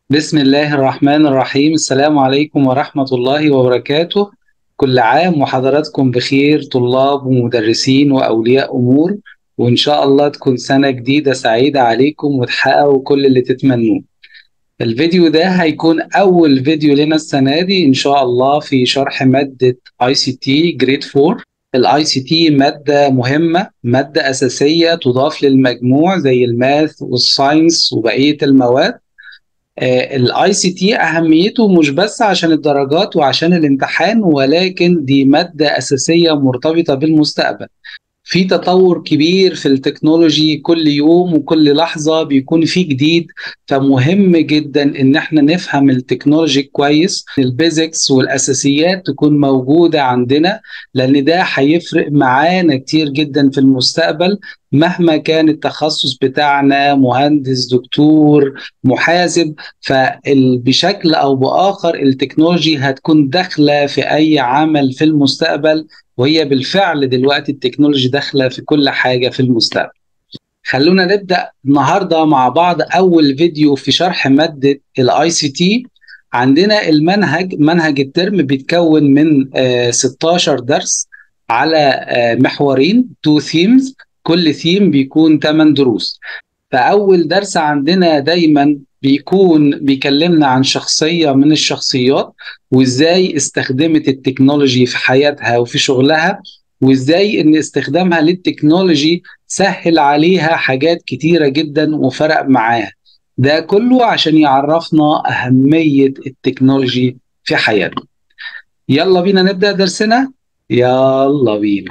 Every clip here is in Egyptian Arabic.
بسم الله الرحمن الرحيم السلام عليكم ورحمة الله وبركاته كل عام وحضراتكم بخير طلاب ومدرسين وأولياء أمور وإن شاء الله تكون سنة جديدة سعيدة عليكم وتحققوا كل اللي تتمنوه الفيديو ده هيكون أول فيديو لنا السنة دي إن شاء الله في شرح مادة ICT جريد 4 الاي سي تي ماده مهمه ماده اساسيه تضاف للمجموع زي الماث والساينس وبقيه المواد الاي سي تي اهميته مش بس عشان الدرجات وعشان الامتحان ولكن دي ماده اساسيه مرتبطه بالمستقبل في تطور كبير في التكنولوجي كل يوم وكل لحظة بيكون في جديد فمهم جدا ان احنا نفهم التكنولوجي كويس البيزكس والاساسيات تكون موجودة عندنا لان ده هيفرق معانا كتير جدا في المستقبل مهما كان التخصص بتاعنا مهندس دكتور محاسب فبشكل او باخر التكنولوجي هتكون داخله في اي عمل في المستقبل وهي بالفعل دلوقتي التكنولوجي داخله في كل حاجه في المستقبل. خلونا نبدا النهارده مع بعض اول فيديو في شرح ماده الاي سي تي عندنا المنهج منهج الترم بيتكون من 16 درس على محورين تو ثيمز كل ثيم بيكون 8 دروس فاول درس عندنا دايما بيكون بيكلمنا عن شخصية من الشخصيات وازاي استخدمت التكنولوجي في حياتها وفي شغلها وازاي ان استخدامها للتكنولوجي سهل عليها حاجات كتيرة جدا وفرق معاها ده كله عشان يعرفنا أهمية التكنولوجي في حياتنا يلا بينا نبدأ درسنا يلا بينا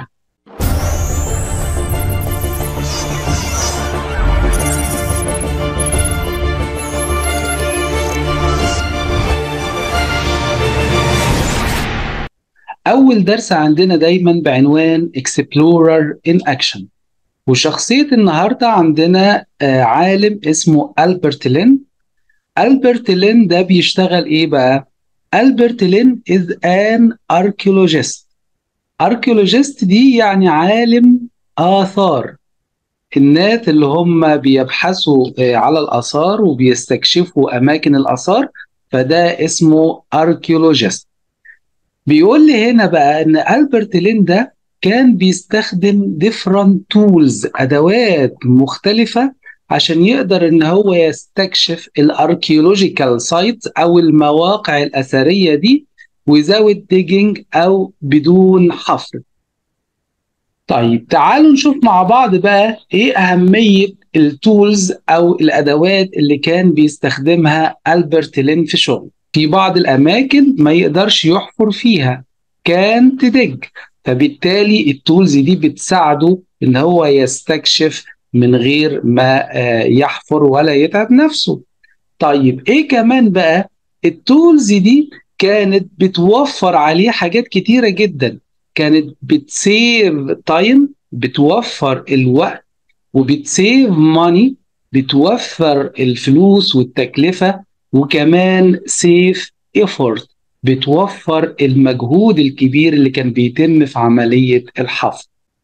أول درس عندنا دايما بعنوان Explorer in Action وشخصية النهاردة عندنا عالم اسمه ألبرت لين ألبرت لين ده بيشتغل إيه بقى؟ ألبرت لين is an archaeologist archaeologist دي يعني عالم آثار الناس اللي هم بيبحثوا على الآثار وبيستكشفوا أماكن الآثار فده اسمه archaeologist بيقول لي هنا بقى ان البرت لين ده كان بيستخدم different tools ادوات مختلفه عشان يقدر ان هو يستكشف الاركيولوجيكال سايت او المواقع الاثريه دي without digging او بدون حفر طيب تعالوا نشوف مع بعض بقى ايه اهميه التولز او الادوات اللي كان بيستخدمها البرت لين في شغله في بعض الأماكن ما يقدرش يحفر فيها كان تدج فبالتالي التولز دي بتساعده إن هو يستكشف من غير ما يحفر ولا يتعب نفسه طيب إيه كمان بقى التولز دي كانت بتوفر عليه حاجات كتيرة جدا كانت بتسيف تايم بتوفر الوقت وبتسيف ماني بتوفر الفلوس والتكلفة وكمان سيف ايفورت بتوفر المجهود الكبير اللي كان بيتم في عملية الحفر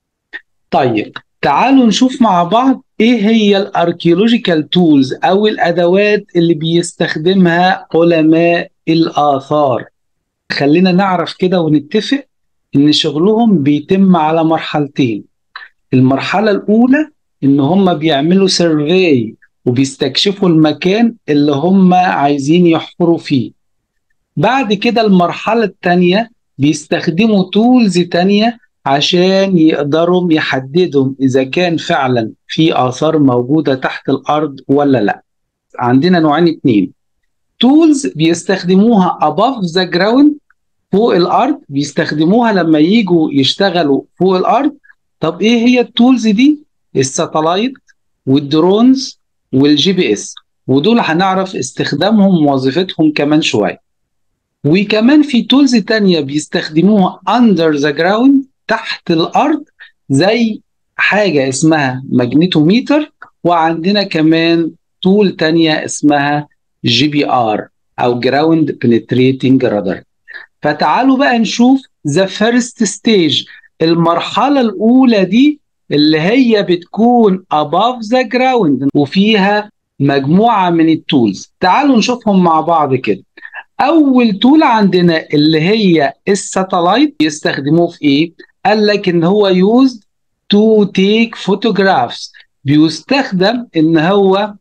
طيب تعالوا نشوف مع بعض ايه هي الاركيولوجيكال تولز او الادوات اللي بيستخدمها علماء الاثار خلينا نعرف كده ونتفق ان شغلهم بيتم على مرحلتين المرحلة الاولى ان هم بيعملوا سيرفي وبيستكشفوا المكان اللي هم عايزين يحفروا فيه بعد كده المرحلة التانية بيستخدموا تولز تانية عشان يقدروا يحددوا إذا كان فعلا في آثار موجودة تحت الأرض ولا لا عندنا نوعين اتنين تولز بيستخدموها above the ground فوق الأرض بيستخدموها لما يجوا يشتغلوا فوق الأرض طب إيه هي التولز دي؟ الساتلايت والدرونز والجي بي اس ودول هنعرف استخدامهم ووظيفتهم كمان شويه وكمان في تولز تانية بيستخدموها under the ground تحت الأرض زي حاجة اسمها ماجنيتوميتر وعندنا كمان تول تانية اسمها جي بي ار أو Ground Penetrating Radar فتعالوا بقى نشوف the first stage المرحلة الأولى دي اللي هي بتكون above the ground وفيها مجموعة من التولز تعالوا نشوفهم مع بعض كده أول تول عندنا اللي هي الساتلايت يستخدموه في إيه؟ قال لك إن هو used to take photographs بيستخدم إن هو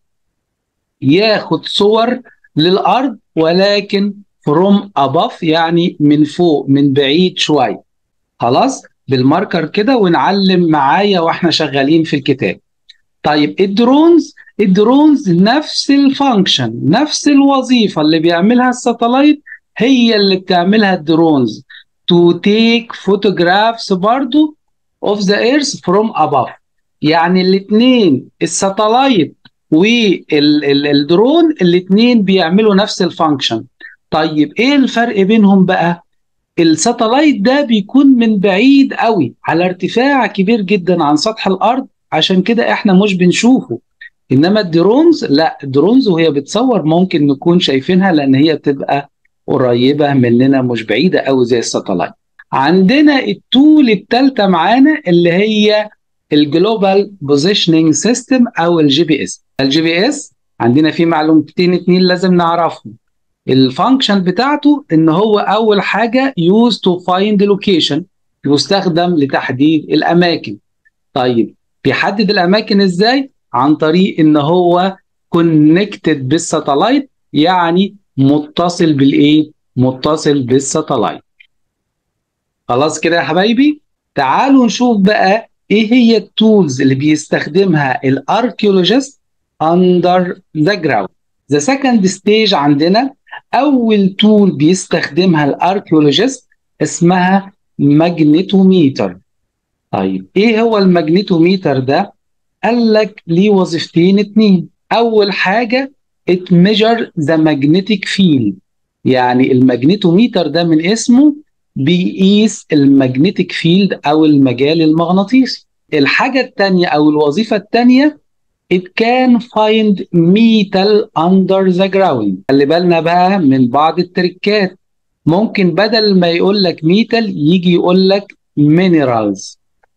ياخد صور للأرض ولكن from above يعني من فوق من بعيد شوية خلاص بالماركر كده ونعلم معايا واحنا شغالين في الكتاب طيب الدرونز الدرونز نفس الفانكشن نفس الوظيفة اللي بيعملها الساتلايت هي اللي بتعملها الدرونز to take photographs برضو of the earth from above يعني الاثنين الساتلايت والدرون الاثنين بيعملوا نفس الفانكشن طيب ايه الفرق بينهم بقى الساتلايت ده بيكون من بعيد قوي على ارتفاع كبير جدا عن سطح الارض عشان كده احنا مش بنشوفه انما الدرونز لا الدرونز وهي بتصور ممكن نكون شايفينها لان هي بتبقى قريبه مننا مش بعيده قوي زي الساتلايت عندنا التول الثالثه معانا اللي هي الجلوبال بوزيشننج سيستم او الجي بي اس الجي بي اس عندنا فيه معلومتين اتنين لازم نعرفهم الفانكشن بتاعته ان هو اول حاجه يوز تو فايند لوكيشن يستخدم لتحديد الاماكن طيب بيحدد الاماكن ازاي عن طريق ان هو كونكتد بالساتلايت يعني متصل بالايه متصل بالساتلايت خلاص كده يا حبايبي تعالوا نشوف بقى ايه هي التولز اللي بيستخدمها الاركيولوجيست اندر ذا جراوند ذا سكند ستيج عندنا اول تول بيستخدمها الاركيولوجيست اسمها ماجنيتوميتر طيب ايه هو الماجنيتوميتر ده قال لك ليه وظيفتين اتنين اول حاجه it measure the magnetic field يعني الماجنيتوميتر ده من اسمه بيقيس الماجنتيك فيلد او المجال المغناطيسي الحاجه الثانيه او الوظيفه الثانيه it can find metal under the ground خلي بالنا بقى من بعض التركات ممكن بدل ما يقول لك ميتال يجي يقول لك minerals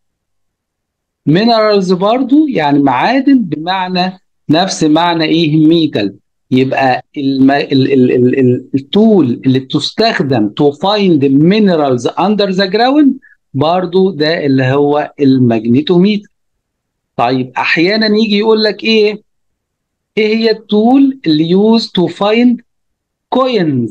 minerals برضو يعني معادن بمعنى نفس معنى ايه ميتال يبقى الم... ال... ال... ال... ال... التول اللي بتستخدم to find minerals under the ground برضو ده اللي هو الماجنيتوميتر طيب احيانا يجي يقول لك ايه ايه هي التول اللي used to find coins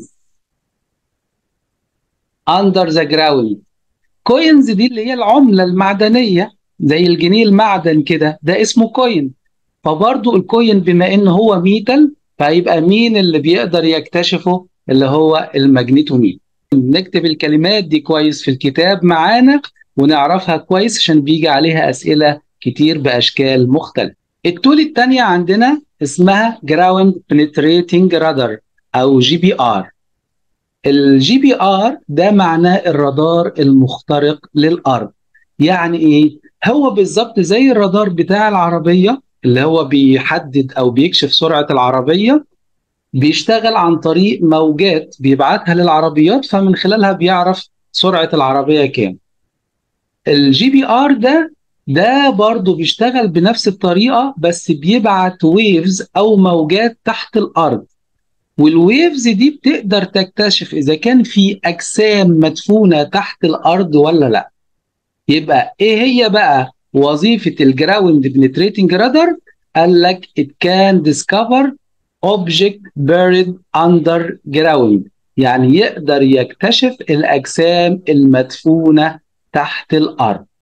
under the ground coins دي اللي هي العملة المعدنية زي الجنيه المعدن كده ده اسمه كوين فبرضو الكوين بما ان هو ميتال فيبقى مين اللي بيقدر يكتشفه اللي هو الماجنيتوميتر نكتب الكلمات دي كويس في الكتاب معانا ونعرفها كويس عشان بيجي عليها اسئله كتير باشكال مختلفه التول الثانيه عندنا اسمها جراوند بنتريتنج رادار او جي بي ار الجي بي ار ده معناه الرادار المخترق للارض يعني ايه هو بالظبط زي الرادار بتاع العربيه اللي هو بيحدد او بيكشف سرعه العربيه بيشتغل عن طريق موجات بيبعتها للعربيات فمن خلالها بيعرف سرعه العربيه كام الجي بي ار ده ده برضه بيشتغل بنفس الطريقه بس بيبعت ويفز او موجات تحت الارض والويفز دي بتقدر تكتشف اذا كان في اجسام مدفونه تحت الارض ولا لا يبقى ايه هي بقى وظيفه الجراوند بنتريتنج رادار قال لك it can discover object buried underground يعني يقدر يكتشف الاجسام المدفونه تحت الارض